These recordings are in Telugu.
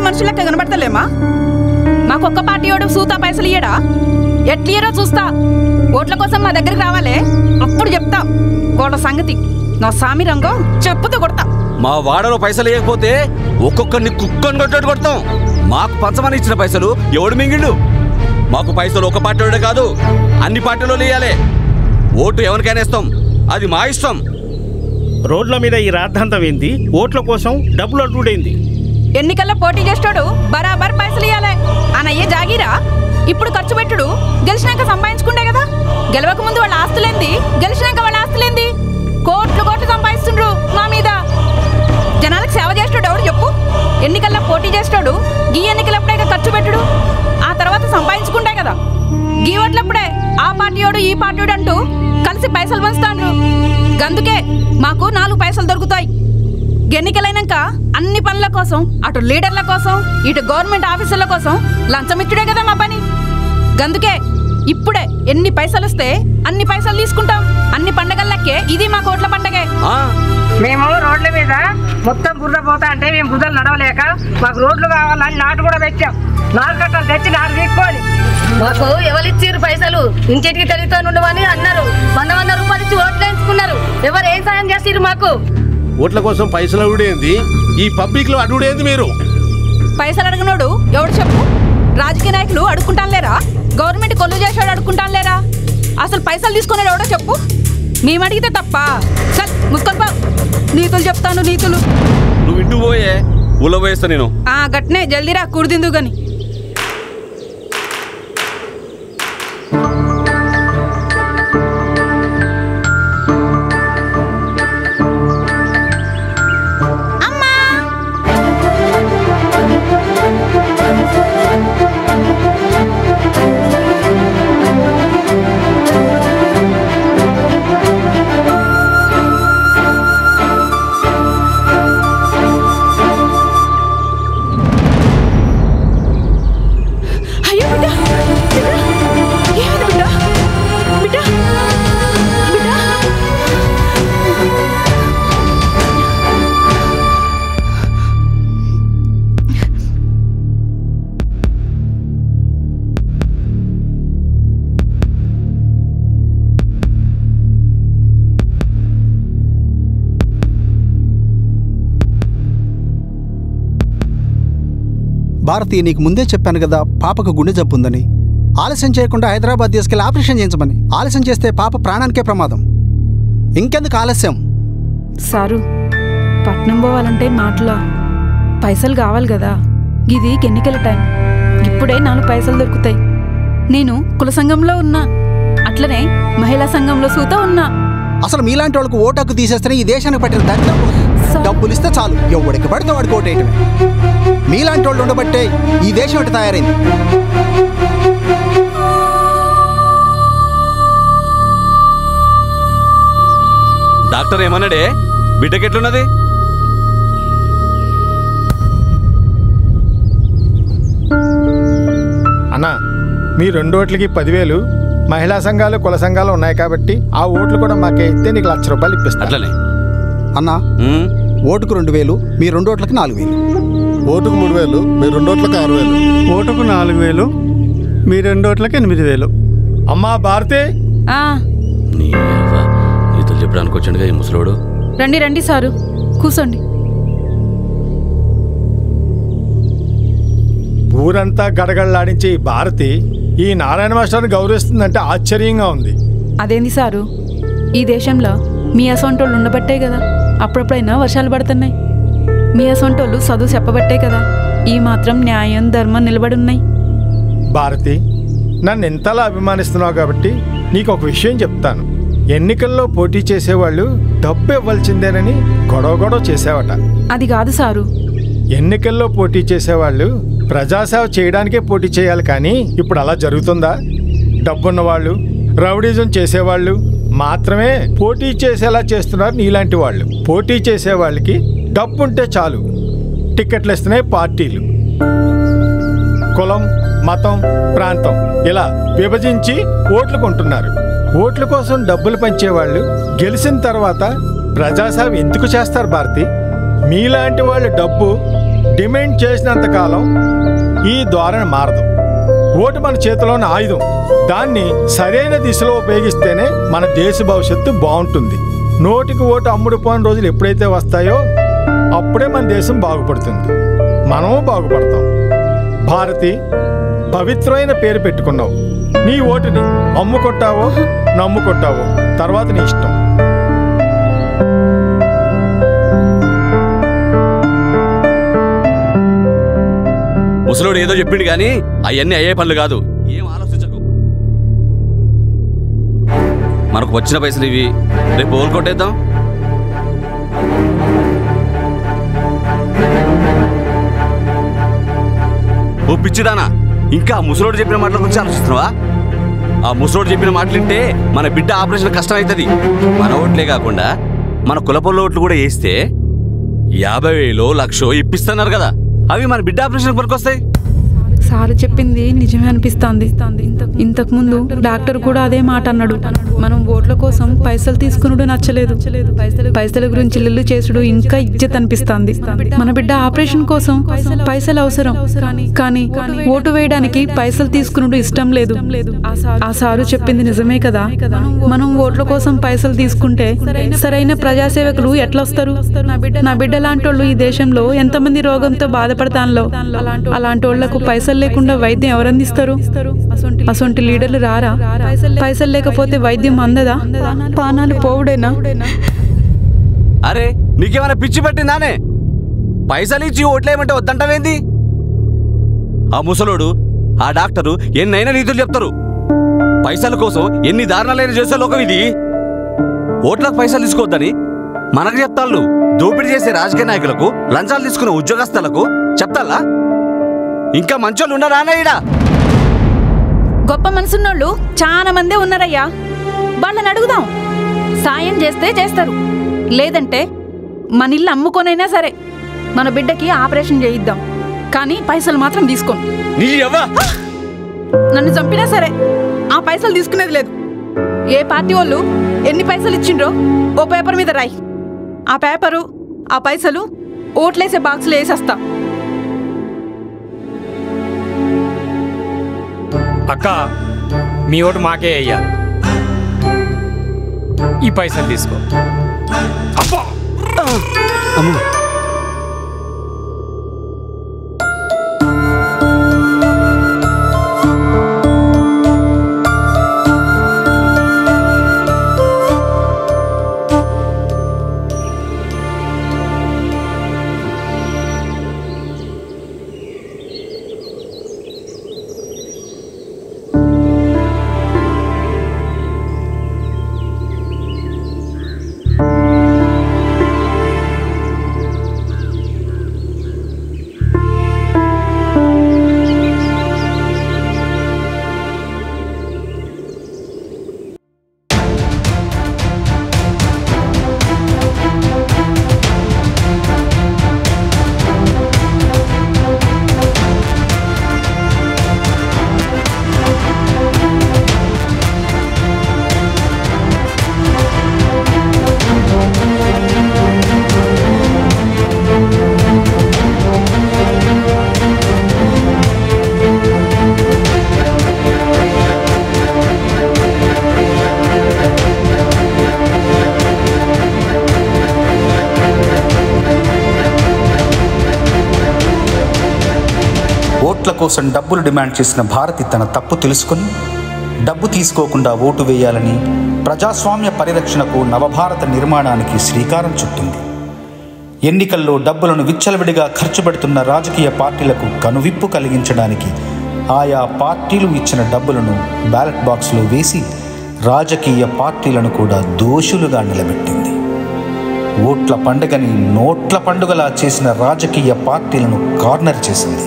మనుషులెక్క కనబడతలేమా మాకొక్క పార్టీ వాడు సూతా పైసలు ఇయ్యడా ఎట్లియరో చూస్తా ఓట్ల కోసం మా దగ్గరికి రావాలే అప్పుడు చెప్తా కోట సంగతి నా సామి రంగం చెప్పుతో కొడతా మా వాడలో పైసలు వేయకపోతే ఒక్కొక్కరిని కుక్కని కొట్టట్టు కొడతాం మాకు పంచమని ఇచ్చిన పైసలు ఎవడు మింగిండు మాకు పైసలు ఒక పార్టీ కాదు అన్ని పార్టీలో ఇయ్యాలి ఓటు ఎవరికైనా ఇస్తాం అది మా ఇష్టం రోడ్ల మీద ఈ రాద్ధాంతం ఏంది ఓట్ల కోసం డబ్బులు అడ్డుడైంది ఎన్నికల్లో పోటీ చేస్తాడు బరాబర్ పైసలు ఇయ్యాలే అనయ్యే జాగీరా ఇప్పుడు ఖర్చు పెట్టుడు గెలిచినాక సంపాదించుకుంటే కదా గెలవక ముందు వాళ్ళ ఆస్తులేంది గెలిచినాక వాళ్ళ ఆస్తులేంది కోట్లు కోట్లు సంపాదిస్తుండ్రు మా మీద జనాలకు సేవ చేస్తాడు ఎవడు చెప్పు ఎన్నికల్లో పోటీ చేస్తాడు గీ ఎన్నికలప్పుడే ఇక ఖర్చు పెట్టుడు ఆ తర్వాత సంపాదించుకుంటే కదా గీ ఓట్లప్పుడే ఆ పార్టీయోడు ఈ పార్టీయోడు అంటూ కలిసి పైసలు పంచుతాండ్రు గందుకే మాకు నాలుగు పైసలు దొరుకుతాయి ఎన్నికలైనాక అన్ని పనుల కోసం అటు లీడర్ల కోసం ఇటు గవర్నమెంట్ ఆఫీసర్ల కోసం లంచమిచ్చుడే కదా మా పని గందుకే ఇప్పుడే ఎన్ని పైసలు వస్తే అన్ని పైసలు తీసుకుంటాం అన్ని పండగలకే ఇది మా కోట్ల పండగే ఆ, మేము రోడ్ల మీద మొత్తం బురద పోతా అంటే మేము బురదలు నడవలేక మాకు రోడ్లు కావాలని నాటు కూడా పెట్టాం నాలుగు కట్టలు తెచ్చి నాలుగు తీసుకొని మాకు ఎవరిచ్చిర్రు పైసలు ఇంటికి తెలితో ఉండమని అన్నారు వంద వంద రూపాయలు ఇచ్చి ఓట్లు వేయించుకున్నారు ఎవరు ఏం సాయం చేసిర్రు మాకు ఓట్ల కోసం పైసలు అడుగుడేంది ఈ పబ్లిక్ లో అడుగుడేంది మీరు పైసలు అడగనోడు ఎవడు చెప్పు రాజకీయ నాయకులు అడుక్కుంటాను లేరా గవర్నమెంట్ కొల్లు చేసాడు అడుక్కుంటాను లేరా అసలు పైసలు తీసుకున్నాడు ఎవడో చెప్పు మేము అడిగితే తప్ప చల్ ముసుకొని పో నీతులు చెప్తాను నీతులు నువ్వు ఇంటికి పోయే ఊళ్ళో పోయేస్తా నేను ఆ గట్నే జల్దీరా కూడిదిందు గాని అయ్యో బిడ్డ బిడ్డ ఏమైంది బిడ్డ బిడ్డ బిడ్డ భారతి నీకు ముందే చెప్పాను కదా పాపకు గుండె జబ్బు ఉందని ఆలస్యం చేయకుండా హైదరాబాద్ తీసుకెళ్లి ఆపరేషన్ చేయించమని ఆలస్యం చేస్తే పాప ప్రాణానికే ప్రమాదం ఇంకెందుకు ఆలస్యం సారు పట్నం పోవాలంటే మాటలా పైసలు కావాలి కదా ఇది ఎన్నికల టైం ఇప్పుడే నాలుగు పైసలు దొరుకుతాయి నేను కుల సంఘంలో ఉన్నా అట్లనే మహిళా సంఘంలో సూత ఉన్నా అసలు మీలాంటి వాళ్ళకు ఓటు హక్కు తీసేస్తేనే ఈ దేశానికి పట్టిన దరిద్రం సార్. డబ్బులు ఇస్తే చాలు ఎవడికి పడితే వాడికి ఓటేయటమే మీలాంటి వాళ్ళు ఉండబట్టే ఈ దేశం ఇటు తయారైంది డాక్టర్ ఏమన్నాడే బిడ్డకెట్లున్నది అన్న మీ రెండు ఓట్లకి పదివేలు మహిళా సంఘాలు కుల సంఘాలు ఉన్నాయి కాబట్టి ఆ ఓట్లు కూడా మాకే ఇస్తే నీకు లక్ష రూపాయలు ఇప్పిస్తా అట్లనే అన్నా ఉమ్, ఓటుకు రెండు వేలు మీ రెండు ఓట్లకి నాలుగు వేలు ఓటుకు మూడు వేలు మీ రెండోట్లకు ఆరు వేలు ఓటుకు నాలుగు వేలు మీ రెండోట్లకి ఎనిమిది వేలు అమ్మా భారతి ఆ, నీ యవ్వ, నీతో చెప్పడానికి వచ్చాడుగా ఈ ముసలోడు రండి రండి సారు కూసోండి ఊరంతా గడగడలాడించే ఈ భారతి ఈ నారాయణ మాస్టర్ని గౌరవిస్తుందంటే ఆశ్చర్యంగా ఉంది అదేంది సారు ఈ దేశంలో మీ అసొంటోళ్ళు ఉండబట్టే కదా అప్పుడప్పుడైనా వర్షాలు పడుతున్నాయి మీ అసొంటోళ్ళు చదువు చెప్పబట్టే కదా ఈ మాత్రం న్యాయం ధర్మం నిలబడి ఉన్నాయి భారతి నన్ను ఎంతలా అభిమానిస్తున్నావు కాబట్టి నీకు ఒక విషయం చెప్తాను ఎన్నికల్లో పోటీ చేసేవాళ్ళు డబ్బు ఇవ్వాల్సిందేనని గొడవ గొడవ చేసావట అది కాదు సారు ఎన్నికల్లో పోటీ చేసేవాళ్ళు ప్రజాసేవ చేయడానికే పోటీ చేయాలి కానీ ఇప్పుడు అలా జరుగుతుందా డబ్బున్న వాళ్ళు రౌడీజం చేసేవాళ్ళు మాత్రమే పోటీ చేసేలా చేస్తున్నారు నీలాంటి వాళ్ళు పోటీ చేసే వాళ్ళకి డబ్బుంటే చాలు టిక్కెట్లు ఇస్తున్నాయి పార్టీలు కులం మతం ప్రాంతం ఇలా విభజించి ఓట్లు కొంటున్నారు ఓట్ల కోసం డబ్బులు పంచేవాళ్ళు గెలిచిన తర్వాత ప్రజాసేవ ఎందుకు చేస్తారు భారతి మీలాంటి వాళ్ళ డబ్బు డిమాండ్ చేసినంత కాలం ఈ ధోరణి మారదు ఓటు మన చేతిలోని ఆయుధం దాన్ని సరైన దిశలో ఉపయోగిస్తేనే మన దేశ భవిష్యత్తు బాగుంటుంది నోటికి ఓటు అమ్ముడు పోని రోజులు ఎప్పుడైతే వస్తాయో అప్పుడే మన దేశం బాగుపడుతుంది మనము బాగుపడతాం భారతి పవిత్రమైన పేరు పెట్టుకున్నావు నీ ఓటుని అమ్ముకొట్టావో నమ్ముకొట్టావో తర్వాత నీ ఇష్టం ముసలోడు ఏదో చెప్పిండు కానీ అవన్నీ అయ్యే పనులు కాదు ఏం ఆలోచించకు మనకు వచ్చిన పైసలు ఇవి రేపు ఓలు కొట్టేద్దాం ఓ పిచ్చిదానా ఇంకా ఆ ముసలోడు చెప్పిన మాటల గురించి ఆలోచిస్తున్నావా ఆ ముసలోడు చెప్పిన మాటలు వింటే మన బిడ్డ ఆపరేషన్ కష్టం అవుతుంది మన ఓట్లే కాకుండా మన కులపొల్ల ఓట్లు కూడా వేస్తే యాభై వేలు లక్షో ఇప్పిస్తున్నారు కదా అవి మన బిడ్డ ఆపరేషన్ పనికొస్తాయి సార్ చెప్పింది నిజమే అనిపిస్తాంది ఇంతకు ముందు డాక్టర్ కూడా అదే మాట అన్నాడు మనం ఓట్ల కోసం పైసలు తీసుకునుడు నచ్చలేదు పైసల గురించి లిల్లు చేసుడు ఇంకా ఇజ్జత్ అనిపిస్తాంది మన బిడ్డ ఆపరేషన్ కోసం పైసలు అవసరం కానీ ఓటు వేయడానికి పైసలు తీసుకునుడు ఇష్టం లేదు ఆ సారు చెప్పింది నిజమే కదా మనం ఓట్ల కోసం పైసలు తీసుకుంటే సరైన ప్రజాసేవకులు ఎట్లా వస్తారు నా బిడ్డ లాంటి వాళ్ళు ఈ దేశంలో ఎంతమంది రోగంతో బాధపడతాన్లో అలాంటి వాళ్లకు పైసలు లేకుండా వైద్యం ఎవరందిస్తారు అసొంటి లీడర్లు రారా పైసలు లేకపోతే వైద్యం అందదా పానాలు పోవుడేనా అరే నీకేమైనా పిచ్చి పట్టిందానే పైసలు ఇచ్చి ఓట్లేయమంటే వద్దంటావేంది ఆ ముసలోడు ఆ డాక్టరు ఎన్నైనా నీతులు చెప్తారు పైసల కోసం ఎన్ని దారుణాలైన చేసే లోకం ఇది ఓట్లకు పైసలు తీసుకోవద్దని మనకు చెప్తాళ్ళు దోపిడీ చేసే రాజకీయ నాయకులకు లంచాలు తీసుకునే ఉద్యోగస్తులకు చెప్తాలా ఇంకా మంచోళ్ళు ఉన్నారా ఈడ గొప్ప మనసున్నోళ్ళు చాలా మందే ఉన్నారయ్యా వాళ్ళని అడుగుదాం సాయం చేస్తే చేస్తారు లేదంటే మన ఇల్లు అమ్ముకొనైనా సరే మన బిడ్డకి ఆపరేషన్ చేయిద్దాం కానీ పైసలు మాత్రం తీసుకోను నీ ఎవ్వ నన్ను చంపినా సరే ఆ పైసలు తీసుకునేది లేదు ఏ పార్టీ వాళ్ళు ఎన్ని పైసలు ఇచ్చిండ్రో ఓ పేపర్ మీద రాయి ఆ పేపరు ఆ పైసలు ఓట్లేసే బాక్సులు వేసేస్తా అక్క మీ ఓటు మాకే అయ్యాలి ఈ పైసలు తీసుకో అబ్బా ఓట్ల కోసం డబ్బులు డిమాండ్ చేసిన భారతి తన తప్పు తెలుసుకొని డబ్బు తీసుకోకుండా ఓటు వేయాలని ప్రజాస్వామ్య పరిరక్షణకు నవభారత నిర్మాణానికి శ్రీకారం చుట్టింది ఎన్నికల్లో డబ్బులను విచ్చలవిడిగా ఖర్చు పెడుతున్న రాజకీయ పార్టీలకు కనువిప్పు కలిగించడానికి ఆయా పార్టీలు ఇచ్చిన డబ్బులను బ్యాలెట్ బాక్స్లో వేసి రాజకీయ పార్టీలను కూడా దోషులుగా నిలబెట్టింది ఓట్ల పండుగని నోట్ల పండుగలా చేసిన రాజకీయ పార్టీలను కార్నర్ చేసింది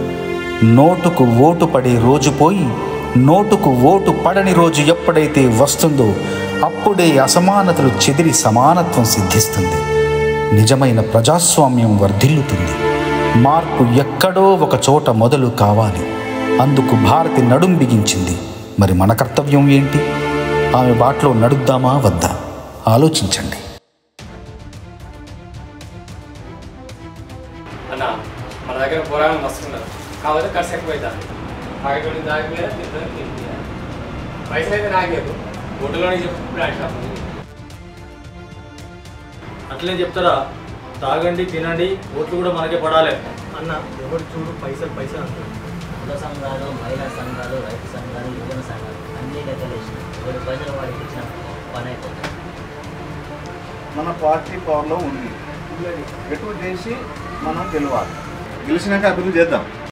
నోటుకు ఓటు పడే రోజు పోయి నోటుకు ఓటు పడని రోజు ఎప్పుడైతే వస్తుందో అప్పుడే అసమానతలు చెదిరి సమానత్వం సిద్ధిస్తుంది నిజమైన ప్రజాస్వామ్యం వర్ధిల్లుతుంది మార్పు ఎక్కడో ఒక చోట మొదలు కావాలి అందుకు భారతి నడుం బిగించింది మరి మన కర్తవ్యం ఏంటి ఆమె బాటలో నడుద్దామా వద్దా ఆలోచించండి అన్న కాకపోతే ఖర్చు ఎక్కువ అవుతుంది తాగేటోని తాగిపోయా తింటాను తింటున్నా పైసలు అయితే నాకేదు ఒడ్డులోనే చెప్పు అట్లే చెప్తారా తాగండి తినండి ఓట్లు కూడా మనకే పడాలి అన్న ఎవరు చూడు పైసలు పైసలు అంటారు కుల సంఘాలు మహిళా సంఘాలు రైతు సంఘాలు యువజన సంఘాలు అన్ని లెక్కలేసి ఎవరి ప్రజలు వాడికి ఇచ్చిన పని అయిపోతుంది మన పార్టీ పవర్లో ఉంది ఎటు చేసి మనం గెలవాలి గెలిచినాక అభివృద్ధి చేద్దాం